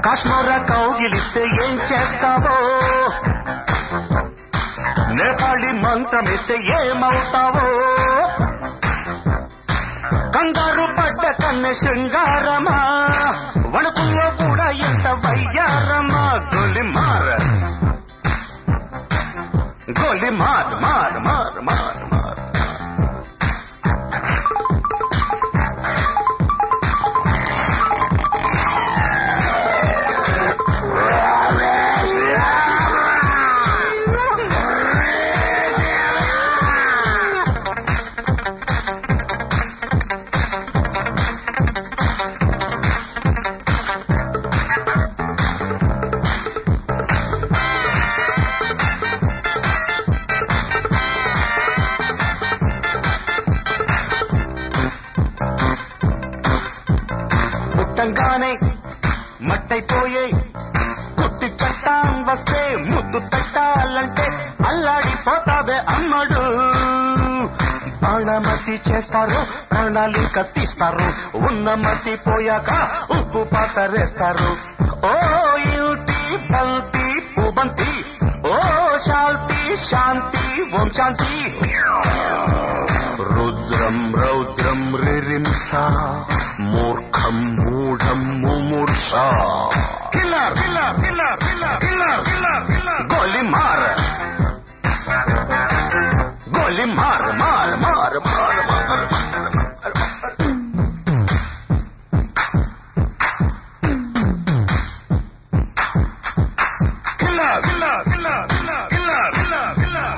కాశ్మీర కౌగిలిస్తే ఏం చేస్తావో నేపాళి మంత్రమిస్తే ఏమవుతావో కంగారు పడ్డ కన్నె శృంగారమా వణుకుల్లో కూడా ఎంత వయ్యారమా గొలి మార గొలి మార్ మార్ మార్ మార్ మార్ పుట్టంగానే మట్టైపోయే కుట్టి చట్టాం వస్తే ముద్దు పెట్టాలంటే అల్లాడిపోతావే అమ్మడు బాణమతి చేస్తారు ప్రాణాలిక తీస్తారు ఉన్న మతి పోయాక ఉప్పు పాతరేస్తారు ఓ యుతి బంతి పుబంతి ఓ శాంతి శాంతి ఓం శాంతి రుద్రం రౌద్రం రిరింస మూర్ఖం మూఢం ముమూర్ష killer killer killer killer killer killer killer గోలి మార్ గోలి మార్ మార్ మార్ మార్ మార్ killer killer killer killer killer killer killer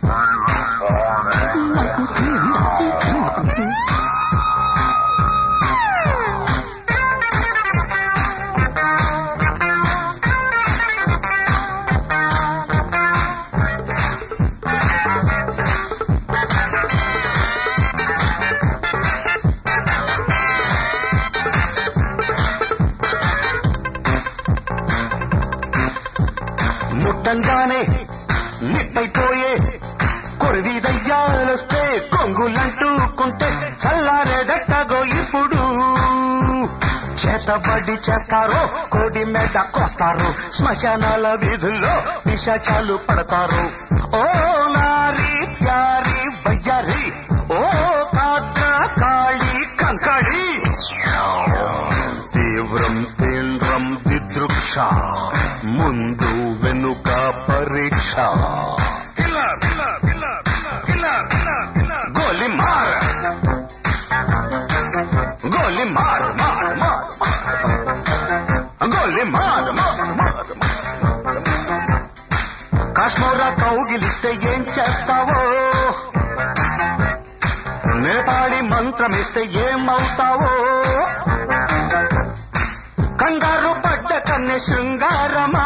ముట్టంగానే నిప్పైపోయే కొరివి దయ్యాలొస్తే కొంగులంటూకుంటే చల్లారేదట్టగో ఇప్పుడు చేతబడి చేస్తారు కోడి మీద కోస్తారు శ్మశానాల వీధుల్లో పిశాచాలు పడతారు ఓ నారి ప్యారి వయ్యారి ఓ కాత్ర కాళి కంకడి తీవ్రం తీవ్రం దిదృక్ష ముందు వెనుక పరీక్ష గోలి మార్ గోలి మార్ మార్ మార్ గోలి మార్ మార్ మార్ కాశ్మీర కౌగిలిస్తే ఏం చేస్తావో నేపాళి మంత్రమిస్తే ఏమవుతావో కంగారు పడ్డ కన్నె శృంగారమా